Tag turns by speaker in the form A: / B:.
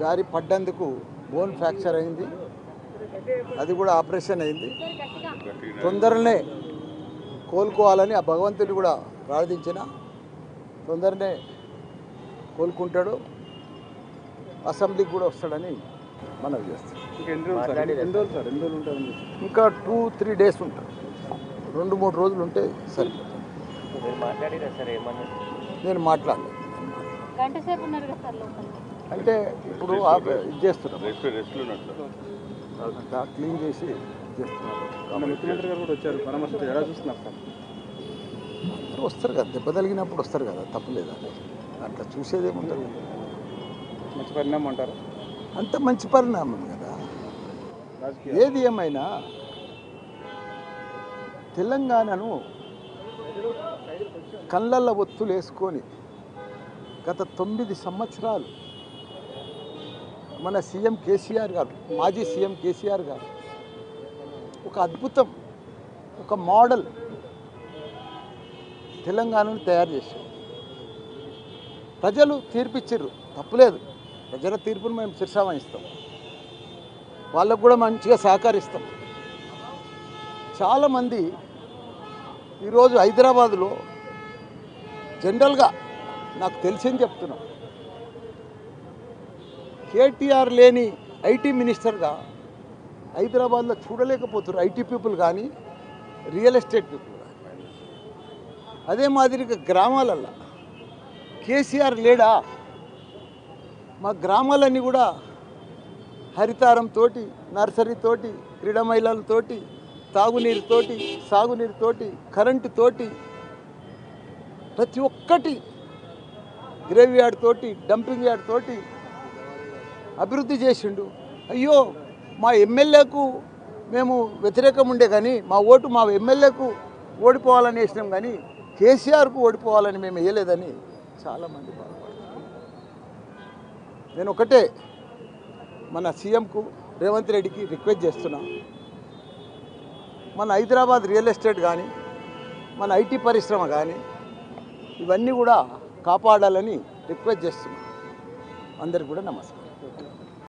A: జారి పడ్డందుకు bone fracture అయింది అది కూడా ఆపరేషన్ అయింది తొందరనే కోలుకోవాలని ఆ భగవంతుని కూడా ప్రార్థించిన తొందరనే కోలుకుంటాడు అసెంబ్లీకి కూడా వస్తాడని మనవి చేస్తాం
B: ఇంకా ఎన్ని రోజులు సార్ ఎన్ని రోజులు సార్ ఎన్ని రోజులు ఉంటారని
A: ఇంకా టూ త్రీ డేస్ ఉంటాడు రెండు మూడు రోజులు ఉంటే సరిపోతుంది
C: మీరు మాట్లాడిరా సార్ ఏమన్నా
A: నేను మాట్లాడలేదు
D: గంట సేపు ఉన్నారు కదా సార్ లోపల
A: అంటే ఇప్పుడు ఆప- ఇది చేస్తున్నాం
E: రెస్ట్ రెస్ట్లో ఉన్నట్లు
A: అంతా క్లీన్ చేసి చేస్తున్నారు
B: మన ముఖ్యమంత్రి గారు కూడా వచ్చారు పరామర్శ ఎలా చూస్తున్నారు సార్
A: అందరూ వస్తారు కదా దెబ్బ తగిలినప్పుడు వస్తారు కదా తప్పులేదు అది అట్లా చూసేదేముంటుంది
B: మంచి పరిణామం అంటారు
A: అంత మంచి పరిణామం కదా
B: రాజకీయ
A: ఏది ఏమైనా తెలంగాణను కళ్ళల్లో ఒత్తులు వేసుకొని గత తొమ్మిది సంవత్సరాలు మన సీఎం కేసీఆర్ గారు మాజీ సీఎం కేసీఆర్ గారు ఒక అద్భుతం ఒక మోడల్ తెలంగాణను తయారు చేశారు ప్రజలు తీర్పిచ్చిర్రు తప్పులేదు ప్రజల తీర్పును మేము శిరసావహిస్తాం వాళ్ళకు కూడా మంచిగా సహకరిస్తాం చాలామంది ఈరోజు హైదరాబాదులో జనరల్గా నాకు తెలిసింది చెప్తున్నాం కేటీఆర్ లేని ఐటీ మినిస్టర్గా హైదరాబాద్లో చూడలేకపోతున్నారు ఐటీ పీపుల్ కానీ రియల్ ఎస్టేట్ పీపుల్ కానీ అదే మాదిరిగా గ్రామాలల్లో కేసీఆర్ లేడా మా గ్రామాలన్నీ కూడా హరితారంతోటి నర్సరీతోటి క్రీడా మహిళలతోటి తాగునీరుతోటి సాగునీరుతోటి కరెంటుతోటి ప్రతి ఒక్కటి గ్రేవ్ యార్డ్ తోటి డంపింగ్ యార్డ్ తోటి అభివృద్ధి చేసిండు అయ్యో మా ఎమ్మెల్యేకు మేము వ్యతిరేకం ఉండే కానీ మా ఓటు మా ఎమ్మెల్యేకు ఓడిపోవాలని వేసినాం కానీ కేసీఆర్కు ఓడిపోవాలని మేము వేయలేదని చాలామంది బాధపడుతున్నారు నేను ఒకటే మన సీఎంకు రేవంత్ రెడ్డికి రిక్వెస్ట్ చేస్తున్నా మన హైదరాబాద్ రియల్ ఎస్టేట్ కానీ మన ఐటీ పరిశ్రమ కానీ ఇవన్నీ కూడా కాపాడాలని రిక్వెస్ట్ చేస్తున్నాం అందరికి కూడా నమస్కారం